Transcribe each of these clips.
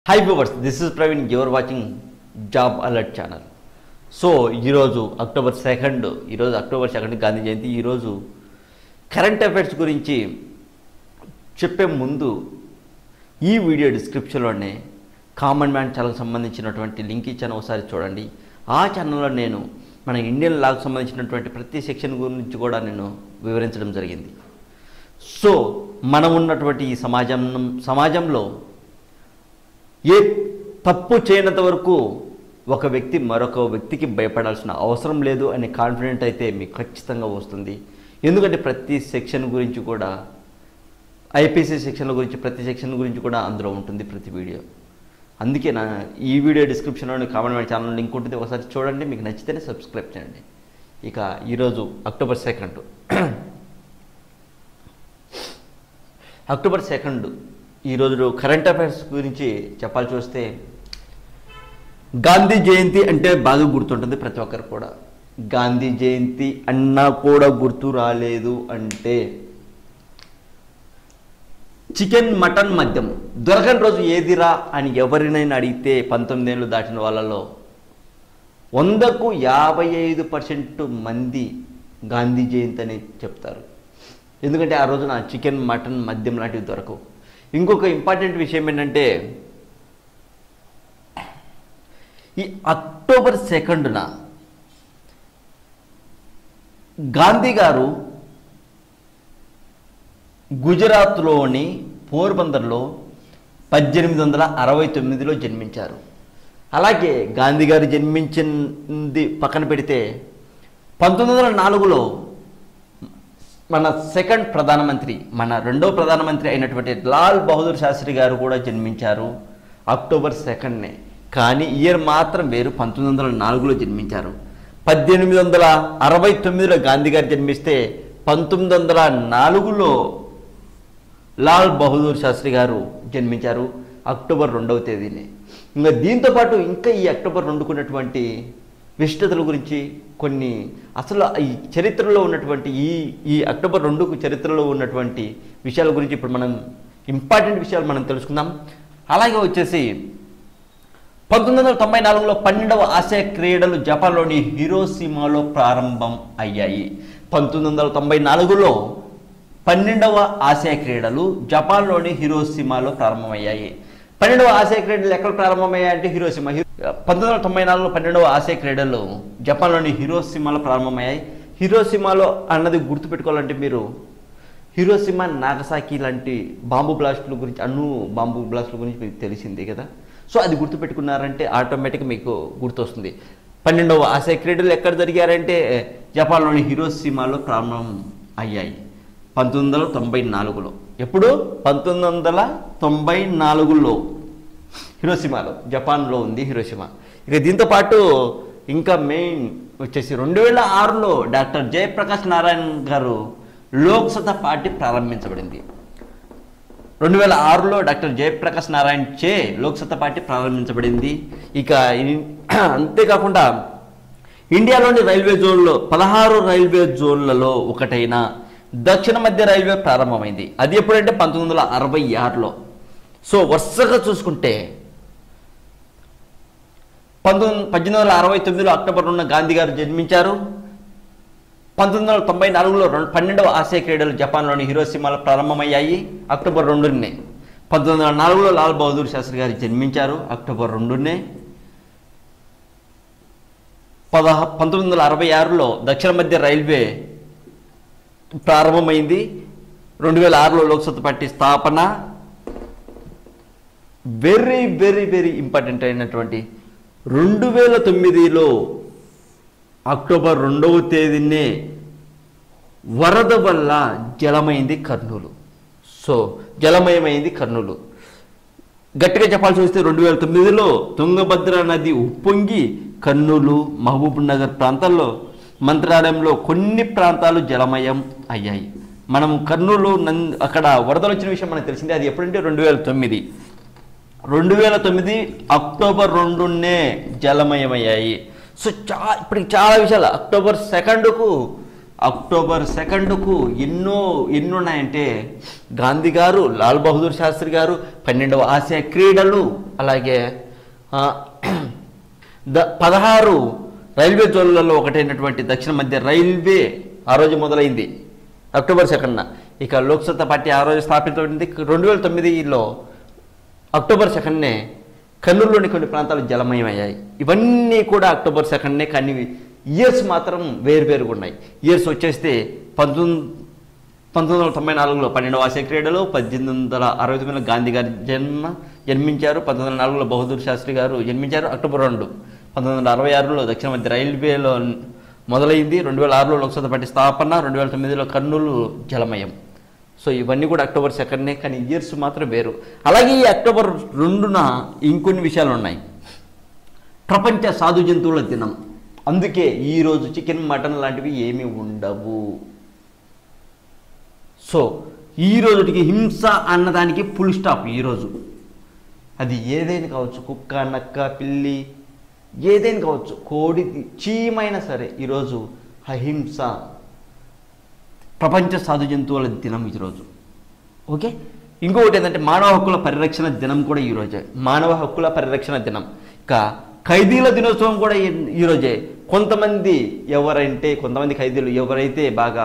hi viewers this is Praveen your watching job alert channel so ఈరోజు October second ఈరోజు October second Gandhi Jayanti ఈరోజు current affairs గురించి చెప్పే ముందు ఈ వీడియో డిస్క్రిప్షన్లోనే కామన్ మ్యాన్ ఛానల్కి సంబంధించినటువంటి లింక్ ఇచ్చాను ఒకసారి చూడండి ఆ ఛానల్లో నేను మన ఇండియన్ లాకు సంబంధించినటువంటి ప్రతి సెక్షన్ గురించి కూడా నేను వివరించడం జరిగింది సో మనం ఉన్నటువంటి ఈ సమాజం సమాజంలో ఏ తప్పు చేయనంత వరకు ఒక వ్యక్తి మరొక వ్యక్తికి భయపడాల్సిన అవసరం లేదు అనే కాన్ఫిడెంట్ అయితే మీకు ఖచ్చితంగా వస్తుంది ఎందుకంటే ప్రతి సెక్షన్ గురించి కూడా ఐపీసీ సెక్షన్ల గురించి ప్రతి సెక్షన్ గురించి కూడా అందులో ఉంటుంది ప్రతి వీడియో అందుకే నా ఈ వీడియో డిస్క్రిప్షన్లో కామన్ మ్యాన్ ఛానల్ లింక్ ఉంటుంది ఒకసారి చూడండి మీకు నచ్చితేనే సబ్స్క్రైబ్ చేయండి ఇక ఈరోజు అక్టోబర్ సెకండ్ అక్టోబర్ సెకండ్ ఈరోజు కరెంట్ అఫైర్స్ గురించి చెప్పాల్సి వస్తే గాంధీ జయంతి అంటే బాగా గుర్తుంటుంది ప్రతి ఒక్కరు కూడా గాంధీ జయంతి అన్నా కూడా గుర్తు రాలేదు అంటే చికెన్ మటన్ మద్యం దొరకని రోజు ఏదిరా అని ఎవరినైనా అడిగితే పంతొమ్మిది ఏళ్ళు దాటిన వాళ్ళలో వందకు యాభై ఐదు పర్సెంట్ మంది గాంధీ జయంతి అని చెప్తారు ఎందుకంటే ఆ రోజున చికెన్ మటన్ మద్యం లాంటివి దొరకవు ఇంకొక ఇంపార్టెంట్ విషయం ఏంటంటే ఈ అక్టోబర్ సెకండ్న గాంధీ గారు గుజరాత్లోని పోర్బందర్లో పద్దెనిమిది వందల అరవై తొమ్మిదిలో జన్మించారు అలాగే గాంధీ గారు జన్మించింది పక్కన పెడితే పంతొమ్మిది వందల నాలుగులో మన సెకండ్ ప్రధానమంత్రి మన రెండో ప్రధానమంత్రి అయినటువంటి లాల్ బహదూర్ శాస్త్రి గారు కూడా జన్మించారు అక్టోబర్ సెకండ్నే కానీ ఇయర్ మాత్రం వేరు పంతొమ్మిది వందల నాలుగులో జన్మించారు పద్దెనిమిది వందల అరవై తొమ్మిదిలో గాంధీ గారు జన్మిస్తే పంతొమ్మిది వందల నాలుగులో లాల్ బహదూర్ శాస్త్రి గారు జన్మించారు అక్టోబర్ రెండవ తేదీనే ఇంకా దీంతో పాటు ఇంకా ఈ అక్టోబర్ రెండుకున్నటువంటి విశిష్టతల గురించి కొన్ని అసలు ఈ చరిత్రలో ఉన్నటువంటి ఈ ఈ అక్టోబర్ రెండుకు చరిత్రలో ఉన్నటువంటి విషయాల గురించి ఇప్పుడు మనం ఇంపార్టెంట్ విషయాలు మనం తెలుసుకుందాం అలాగే వచ్చేసి పంతొమ్మిది వందల తొంభై నాలుగులో పన్నెండవ ఆసియా క్రీడలు జపాన్లోని హిరోసీమాలో ప్రారంభం అయ్యాయి పంతొమ్మిది వందల తొంభై నాలుగులో పన్నెండవ ఆసియా క్రీడలు జపాన్లోని హిరోసీమాలో ప్రారంభమయ్యాయి పన్నెండవ ఆసియా క్రీడలు ఎక్కడ ప్రారంభమయ్యాయి అంటే హిరోసీమా హి- పంతొమ్మిది వందల తొంభై నాలుగులో పన్నెండవ ఆసియా క్రీడలు జపాన్లోని హిరోసీమాలో ప్రారంభమయ్యాయి హిరోసీమాలో అన్నది గుర్తుపెట్టుకోవాలంటే మీరు హిరోసిమా నాగసాకి లాంటి బాంబు బ్లాస్టుల గురించి అణు బాంబు బ్లాస్టుల గురించి మీకు తెలిసిందే కదా సో అది గుర్తుపెట్టుకున్నారంటే ఆటోమేటిక్ మీకు గుర్తొస్తుంది పన్నెండవ ఆసియా క్రీడలు ఎక్కడ జరిగారంటే జపాన్లోని హిరోసీమాలో ప్రారంభం అయ్యాయి పంతొమ్మిది వందల తొంభై నాలుగులో ఎప్పుడు పంతొమ్మిది వందల తొంభై నాలుగులో హిరోసిమాలో జపాన్లో ఉంది హిరోషిమా ఇక దీంతో పాటు ఇంకా మెయిన్ వచ్చేసి రెండు వేల ఆరులో డాక్టర్ జయప్రకాష్ నారాయణ్ గారు లోక్సత్తా పార్టీ ప్రారంభించబడింది రెండు వేల ఆరులో డాక్టర్ జయప్రకాష్ నారాయణ్ చే లోక్సత్తా పార్టీ ప్రారంభించబడింది ఇక ఇన్- అంతేకాకుండా ఇండియాలోని రైల్వే జోన్లో పదహారు రైల్వే జోన్లలో ఒకటైన దక్షిణ మధ్య రైల్వే ప్రారంభమైంది అది ఎప్పుడంటే పంతొమ్మిది వందల అరవై ఆరులో సో వరుసగా చూసుకుంటే పంతొమ్మిది పద్దెనిమిది వందల అరవై తొమ్మిదిలో అక్టోబర్ రెండున గాంధీ గారు జన్మించారు పంతొమ్మిది వందల తొంభై నాలుగులో రెండు పన్నెండవ ఆసియా క్రీడలు జపాన్లోని హిరోసీమాలో ప్రారంభమయ్యాయి అక్టోబర్ రెండునే పంతొమ్మిది వందల నాలుగులో లాల్ బహదూర్ శాస్త్రి గారు జన్మించారు అక్టోబర్ రెండునే పదహ పంతొమ్మిది వందల అరవై ఆరులో దక్షిణ మధ్య రైల్వే ప్రారంభమైంది రెండు వేల ఆరులో లోక్సత్తా పార్టీ స్థాపన వెరీ వెరీ వెరీ ఇంపార్టెంట్ అయినటువంటి రెండు వేల తొమ్మిదిలో అక్టోబర్ రెండవ తేదీనే వరద వల్ల జలమైంది కర్నూలు సో జలమయమైంది కర్నూలు గట్టిగా చెప్పాల్సి వస్తే రెండు వేల తొమ్మిదిలో తుంగభద్ర నది ఉప్పొంగి కర్నూలు మహబూబ్ నగర్ ప్రాంతాల్లో మంత్రాలయంలో కొన్ని ప్రాంతాలు జలమయం అయ్యాయి మనం కర్నూలు నం అక్కడ వరదలు వచ్చిన విషయం మనకు తెలిసిందే అది ఎప్పుడంటే రెండు వేల తొమ్మిది రెండు వేల తొమ్మిది అక్టోబర్ రెండునే జలమయమయ్యాయి సో చా ఇప్పటికి చాలా విషయాలు అక్టోబర్ సెకండ్కు అక్టోబర్ సెకండ్కు ఎన్నో ఎన్ని ఉన్నాయంటే గాంధీ గారు లాల్ బహదూర్ శాస్త్రి గారు పన్నెండవ ఆసియా క్రీడలు అలాగే ఆ, ద పదహారు రైల్వే జోన్లలో ఒకటైనటువంటి దక్షిణ మధ్య రైల్వే ఆ రోజు మొదలైంది అక్టోబర్ సెకండ్న ఇక లోక్సత్తా పార్టీ ఆ రోజు స్థాపితమైంది రెండు వేల తొమ్మిదిలో అక్టోబర్ సెకండ్నే కర్నూలులోని కొన్ని ప్రాంతాలు జలమయమయ్యాయి ఇవన్నీ కూడా అక్టోబర్ సెకండ్నే కానీ ఇయర్స్ మాత్రం వేరువేరుగా ఉన్నాయి ఇయర్స్ వచ్చేస్తే పంతొమ్మిది పంతొమ్మిది వందల తొంభై నాలుగులో పన్నెండవ ఆసియా క్రీడలు పద్దెనిమిది వందల అరవై తొమ్మిదిలో గాంధీ గారి జన్మ జన్మించారు పంతొమ్మిది వందల నాలుగులో బహదూర్ శాస్త్రి గారు జన్మించారు అక్టోబర్ రెండు పంతొమ్మిది వందల అరవై ఆరులో దక్షిణ మధ్య రైల్వేలో మొదలైంది రెండు వేల ఆరులో లోక్సభ పార్టీ స్థాపన రెండు వేల తొమ్మిదిలో కర్నూలు జలమయం సో ఇవన్నీ కూడా అక్టోబర్ సెకండ్నే కానీ ఇయర్స్ మాత్రం వేరు అలాగే ఈ అక్టోబర్ రెండున ఇంకొన్ని విషయాలు ఉన్నాయి ప్రపంచ సాధు జంతువుల దినం అందుకే ఈరోజు చికెన్ మటన్ లాంటివి ఏమీ ఉండవు సో ఈ రోజుకి హింస అన్నదానికి ఫుల్ స్టాప్ ఈరోజు అది ఏదైనా కావచ్చు కుక్క నక్క పిల్లి ఏదైనా కావచ్చు కోడి చీమైనా సరే ఈరోజు అహింస ప్రపంచ సాధు జంతువుల దినం ఈరోజు ఓకే ఇంకొకటి ఏంటంటే మానవ హక్కుల పరిరక్షణ దినం కూడా ఈరోజే మానవ హక్కుల పరిరక్షణ దినం ఇక ఖైదీల దినోత్సవం కూడా ఈ- ఈరోజే కొంతమంది ఎవరంటే కొంతమంది ఖైదీలు ఎవరైతే బాగా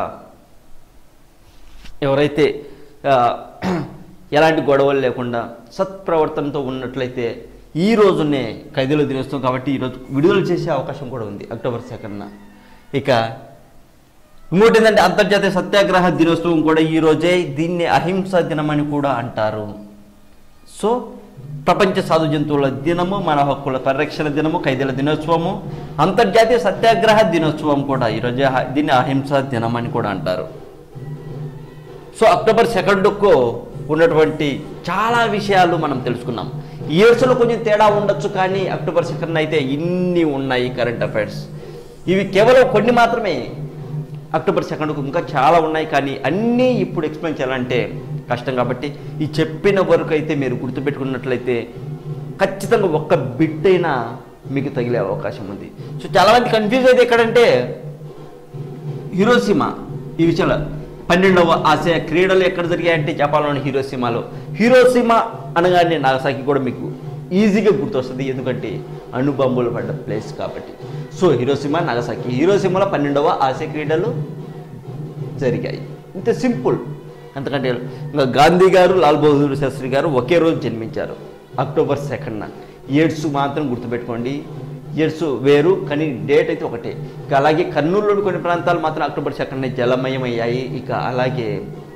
ఎవరైతే ఆ, ఎలాంటి గొడవలు లేకుండా సత్ప్రవర్తనతో ఉన్నట్లయితే ఈ రోజునే ఖైదీల దినోత్సవం కాబట్టి ఈరోజు విడుదల చేసే అవకాశం కూడా ఉంది అక్టోబర్ సెకండ్న ఇక ఇంకోటి ఏంటంటే అంతర్జాతీయ సత్యాగ్రహ దినోత్సవం కూడా ఈ రోజే దీన్ని అహింసా దినం అని కూడా అంటారు సో ప్రపంచ సాధు జంతువుల దినము మన హక్కుల పరిరక్షణ దినము ఖైదీల దినోత్సవము అంతర్జాతీయ సత్యాగ్రహ దినోత్సవం కూడా ఈరోజు అహ- దీన్ని అహింసా దినం అని కూడా అంటారు సో అక్టోబర్ సెకండ్కు ఉన్నటువంటి చాలా విషయాలు మనం తెలుసుకున్నాం ఇయర్స్లో కొంచెం తేడా ఉండొచ్చు కానీ అక్టోబర్ సెకండ్ అయితే ఇన్ని ఉన్నాయి కరెంట్ అఫైర్స్ ఇవి కేవలం కొన్ని మాత్రమే అక్టోబర్ సెకండ్కు ఇంకా చాలా ఉన్నాయి కానీ అన్నీ ఇప్పుడు ఎక్స్ప్లెయిన్ చేయాలంటే కష్టం కాబట్టి ఈ చెప్పిన వరకు అయితే మీరు గుర్తుపెట్టుకున్నట్లయితే ఖచ్చితంగా ఒక్క బిట్ అయినా మీకు తగిలే అవకాశం ఉంది సో చాలామంది కన్ఫ్యూజ్ అయితే ఎక్కడంటే హీరోసీమా ఈ విషయంలో పన్నెండవ ఆసియా క్రీడలు ఎక్కడ జరిగాయంటే జపాన్లోని హీరోసీమాలో హీరోసీమా అనగానే నాగసాకి కూడా మీకు ఈజీగా గుర్తొస్తుంది ఎందుకంటే అణుబాంబులు పడ్డ ప్లేస్ కాబట్టి సో హీరోసీమా నాగసాకి హీరోసీమాలో పన్నెండవ ఆసియా క్రీడలు జరిగాయి ఇంత సింపుల్ ఎందుకంటే ఇంకా గాంధీ గారు లాల్ బహదూర్ శాస్త్రి గారు ఒకే రోజు జన్మించారు అక్టోబర్ సెకండ్న ఇయర్స్ మాత్రం గుర్తుపెట్టుకోండి ఇయర్స్ వేరు కానీ డేట్ అయితే ఒకటే ఇక అలాగే కర్నూలులోని కొన్ని ప్రాంతాలు మాత్రం అక్టోబర్ సెకండ్నే జలమయమయ్యాయి ఇక అలాగే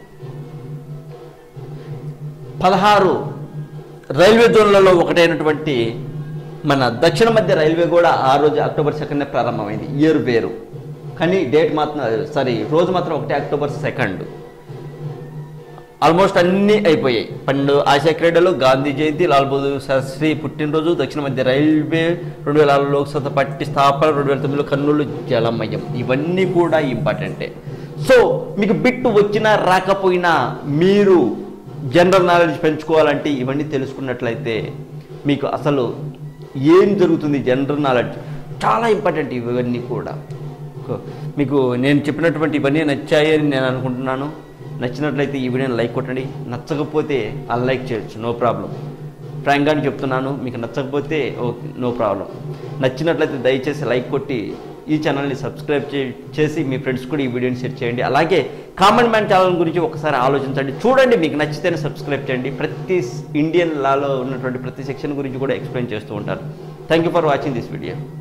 పదహారు రైల్వే జోన్లలో ఒకటైనటువంటి మన దక్షిణ మధ్య రైల్వే కూడా ఆ రోజు అక్టోబర్ సెకండ్నే ప్రారంభమైంది ఇయర్ వేరు కానీ డేట్ మాత్రం సారీ రోజు మాత్రం ఒకటే అక్టోబర్ సెకండ్ ఆల్మోస్ట్ అన్నీ అయిపోయాయి పన్నెండు ఆసియా క్రీడలు గాంధీ జయంతి లాల్ బహదూర్ శాస్త్రి పుట్టినరోజు దక్షిణ మధ్య రైల్వే రెండు వేల ఆరు లోక్సభ పట్టి స్థాపన రెండు వేల తొమ్మిదిలో కర్నూలు జలమయం ఇవన్నీ కూడా ఇంపార్టెంటే సో మీకు బిట్ వచ్చినా రాకపోయినా మీరు జనరల్ నాలెడ్జ్ పెంచుకోవాలంటే ఇవన్నీ తెలుసుకున్నట్లయితే మీకు అసలు ఏం జరుగుతుంది జనరల్ నాలెడ్జ్ చాలా ఇంపార్టెంట్ ఇవన్నీ కూడా కో- మీకు నేను చెప్పినటువంటి ఇవన్నీ నచ్చాయని నేను అనుకుంటున్నాను నచ్చినట్లయితే ఈ వీడియోని లైక్ కొట్టండి నచ్చకపోతే అన్లైక్ చేయొచ్చు నో ప్రాబ్లం ఫ్రాంక్గానే చెప్తున్నాను మీకు నచ్చకపోతే ఓకే నో ప్రాబ్లం నచ్చినట్లయితే దయచేసి లైక్ కొట్టి ఈ ఛానల్ని సబ్స్క్రైబ్ చే చేసి మీ ఫ్రెండ్స్ కూడా ఈ వీడియోని షేర్ చేయండి అలాగే కామన్ మ్యాన్ ఛానల్ గురించి ఒకసారి ఆలోచించండి చూడండి మీకు నచ్చితేనే సబ్స్క్రైబ్ చేయండి ప్రతి ఇండియన్ లాలో ఉన్నటువంటి ప్రతి సెక్షన్ గురించి కూడా ఎక్స్ప్లెయిన్ చేస్తూ ఉంటారు thank you for watching this video